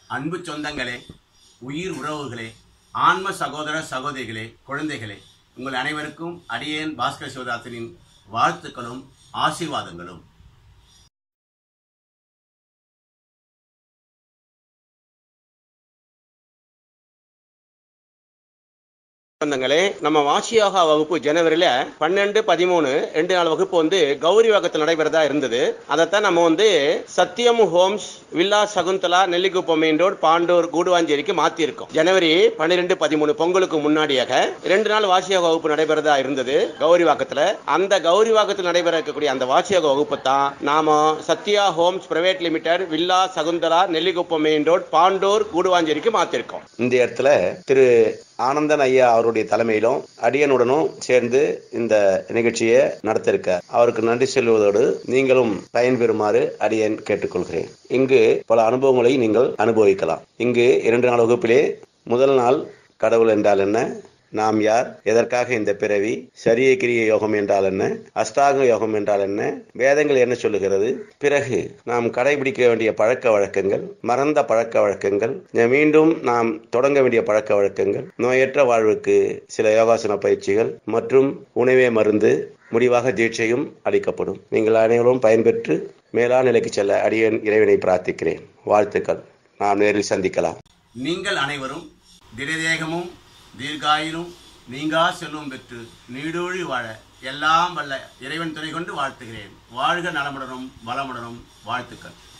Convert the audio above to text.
அன்பு சொந்தங்களே உயிர் உறவுகளே ஆன்ம சகோதர சகோதரிகளே குழந்தைகளே உங்கள் அனைவருக்கும் அடியேன் பாஸ்கர் சிவதாசனின் வாழ்த்துக்களும் ஆசீர்வாதங்களும் சொந்தங்களே நம்ம வாசியோகா வகுப்பு ஜனவரியில பன்னெண்டு பதிமூணு ரெண்டு நாள் வகுப்பு வந்து கௌரி வகத்தில் நடைபெறதா இருந்தது அதைத்தான் நம்ம வந்து Sathyam homes villa Shakuntala Nellikuppam main road Pandur கூடுவாஞ்சேரிக்கு மாத்திருக்கோம் ஜனவரி பன்னிரெண்டு பதிமூணு பொங்கலுக்கு முன்னாடியாக ரெண்டு நாள் வாசியோக வகுப்பு நடைபெறதா இருந்தது கௌரி வாக்கத்துல அந்த கௌரி வாக்கத்தில் நடைபெற இருக்கக்கூடிய அந்த வாசியோக வகுப்பு தான் நாம Sathya homes private limited villa Shakuntala Nellikuppam main road Pandur கூடுவாஞ்சேரிக்கு மாத்திருக்கோம் இந்த இடத்துல திரு ஆனந்தன் ஐயா அவருடைய தலைமையிலும் அடியனுடனும் சேர்ந்து இந்த நிகழ்ச்சியை நடத்திருக்கார் அவருக்கு நன்றி சொல்வதோடு நீங்களும் பயன்பெறுமாறு அடியன் கேட்டுக்கொள்கிறேன் இங்கு பல அனுபவங்களை நீங்கள் அனுபவிக்கலாம் இங்கு இரண்டு நாள் வகுப்பிலே முதல் நாள் கடவுள் என்றால் என்ன நாம் யார் எதற்காக இந்த பிறவி சரிய கிரிய யோகம் என்றால் என்ன அஷ்டாங்க யோகம் என்றால் என்ன வேதங்கள் என்ன சொல்லுகிறது பிறகு நாம் கடைபிடிக்க வேண்டிய பழக்க வழக்கங்கள் மறந்த பழக்க வழக்கங்கள் மீண்டும் நாம் தொடங்க வேண்டிய பழக்க வழக்கங்கள் நோயற்ற வாழ்வுக்கு சில யோகாசன பயிற்சிகள் மற்றும் உணவே மருந்து முடிவாக தீட்சையும் அளிக்கப்படும் நீங்கள் அனைவரும் பயன்பெற்று மேலா நிலைக்கு செல்ல அடியேன் இறைவனை பிரார்த்திக்கிறேன் வாழ்த்துக்கள் நாம் நேரில் சந்திக்கலாம் நீங்கள் அனைவரும் திடதேகமும் தீர்காயிலும் நீங்கா செல்வம் பெற்று நீடூழி வாழ எல்லாம் வல்ல இறைவன் துணை கொண்டு வாழ்த்துகிறேன் வாழ்க நலமுடனும் வளமுடனும் வாழ்த்துக்கள்